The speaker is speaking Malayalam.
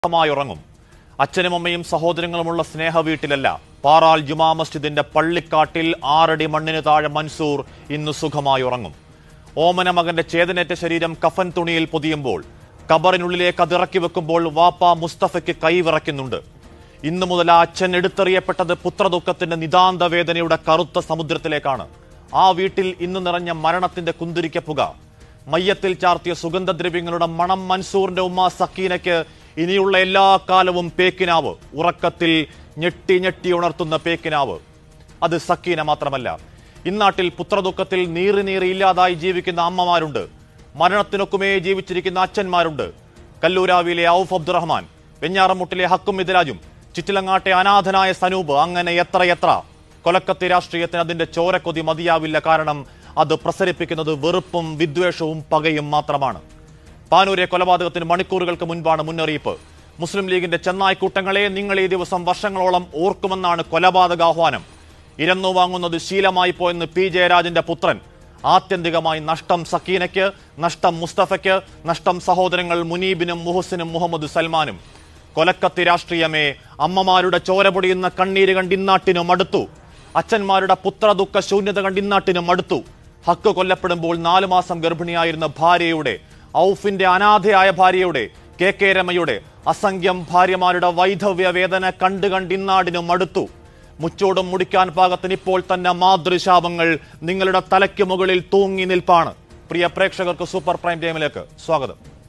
സുഖമായി ഉറങ്ങും അച്ഛനും അമ്മയും സഹോദരങ്ങളുമുള്ള സ്നേഹ വീട്ടിലല്ല പാറാൽ ജുമാ മസ്ജിദിന്റെ പള്ളിക്കാട്ടിൽ ആറടി മണ്ണിന് താഴെ മൻസൂർ ഇന്ന് സുഖമായി ഉറങ്ങും ഓമന മകന്റെ ചേതനേറ്റ ശരീരം കഫൻ തുണിയിൽ പൊതിയുമ്പോൾ കബറിനുള്ളിലേക്ക് അതിറക്കി വെക്കുമ്പോൾ വാപ്പ മുസ്തഫയ്ക്ക് കൈവിറയ്ക്കുന്നുണ്ട് ഇന്നു മുതൽ ആ അച്ഛൻ എടുത്തെറിയപ്പെട്ടത് പുത്രദുഃഖത്തിന്റെ നിതാന്ത വേദനയുടെ കറുത്ത സമുദ്രത്തിലേക്കാണ് ആ വീട്ടിൽ ഇന്ന് നിറഞ്ഞ മരണത്തിന്റെ കുന്തിരിക്ക പുക മയ്യത്തിൽ ചാർത്തിയ സുഗന്ധദ്രവ്യങ്ങളുടെ മണം മൻസൂറിന്റെ ഉമ്മ സക്കീനയ്ക്ക് ഇനിയുള്ള എല്ലാ കാലവും പേക്കിനാവ് ഉറക്കത്തിൽ ഞെട്ടി ഞെട്ടി ഉണർത്തുന്ന പേക്കിനാവ് അത് സക്കീന മാത്രമല്ല ഇന്നാട്ടിൽ പുത്രദുഃഖത്തിൽ നീറി നീറി ഇല്ലാതായി ജീവിക്കുന്ന അമ്മമാരുണ്ട് മരണത്തിനൊക്കുമേ ജീവിച്ചിരിക്കുന്ന അച്ഛന്മാരുണ്ട് കല്ലൂരാവിയിലെ ഔഫ് അബ്ദുറഹ്മാൻ വെഞ്ഞാറമുട്ടിലെ ഹക്കും മിഥിരാജും ചിറ്റിലങ്ങാട്ടെ അനാഥനായ സനൂപ് അങ്ങനെ എത്രയെത്ര കൊലക്കത്തി രാഷ്ട്രീയത്തിന് അതിന്റെ ചോരക്കൊതി മതിയാവില്ല കാരണം അത് പ്രസരിപ്പിക്കുന്നത് വെറുപ്പും വിദ്വേഷവും പകയും മാത്രമാണ് പാനൂരെ കൊലപാതകത്തിന് മണിക്കൂറുകൾക്ക് മുൻപാണ് മുന്നറിയിപ്പ് മുസ്ലിം ലീഗിന്റെ ചെന്നായ് കൂട്ടങ്ങളെ നിങ്ങൾ ഈ ദിവസം വർഷങ്ങളോളം ഓർക്കുമെന്നാണ് കൊലപാതക ആഹ്വാനം ഇരന്നു വാങ്ങുന്നത് ശീലമായി പോയെന്ന് പി ജയരാജന്റെ പുത്രൻ ആത്യന്തികമായി നഷ്ടം സക്കീനയ്ക്ക് നഷ്ടം മുസ്തഫയ്ക്ക് നഷ്ടം സഹോദരങ്ങൾ മുനീബിനും മുഹസിനും മുഹമ്മദ് സൽമാനും കൊലക്കത്തി രാഷ്ട്രീയമേ അമ്മമാരുടെ ചോര പൊടിയുന്ന കണ്ണീര് കണ്ട് ഇന്നാട്ടിനും മടുത്തു അച്ഛന്മാരുടെ പുത്രദുഃഖ ശൂന്യത കണ്ട് ഇന്നാട്ടിനും മടുത്തു ഹക്ക് കൊല്ലപ്പെടുമ്പോൾ നാലു മാസം ഗർഭിണിയായിരുന്ന ഭാര്യയുടെ ഔഫിന്റെ അനാഥയായ ഭാര്യയുടെ കെ കെ രമയുടെ അസംഖ്യം ഭാര്യമാരുടെ വൈധവ്യ വേദന കണ്ടു കണ്ട് ഇന്നാടിനും മടുത്തു മുച്ചോടും മുടിക്കാൻ പാകത്തിന് ഇപ്പോൾ തന്നെ മാതൃശാപങ്ങൾ നിങ്ങളുടെ തലയ്ക്ക് മുകളിൽ തൂങ്ങി നിൽപ്പാണ് പ്രിയ പ്രേക്ഷകർക്ക് സൂപ്പർ പ്രൈം ടൈമിലേക്ക് സ്വാഗതം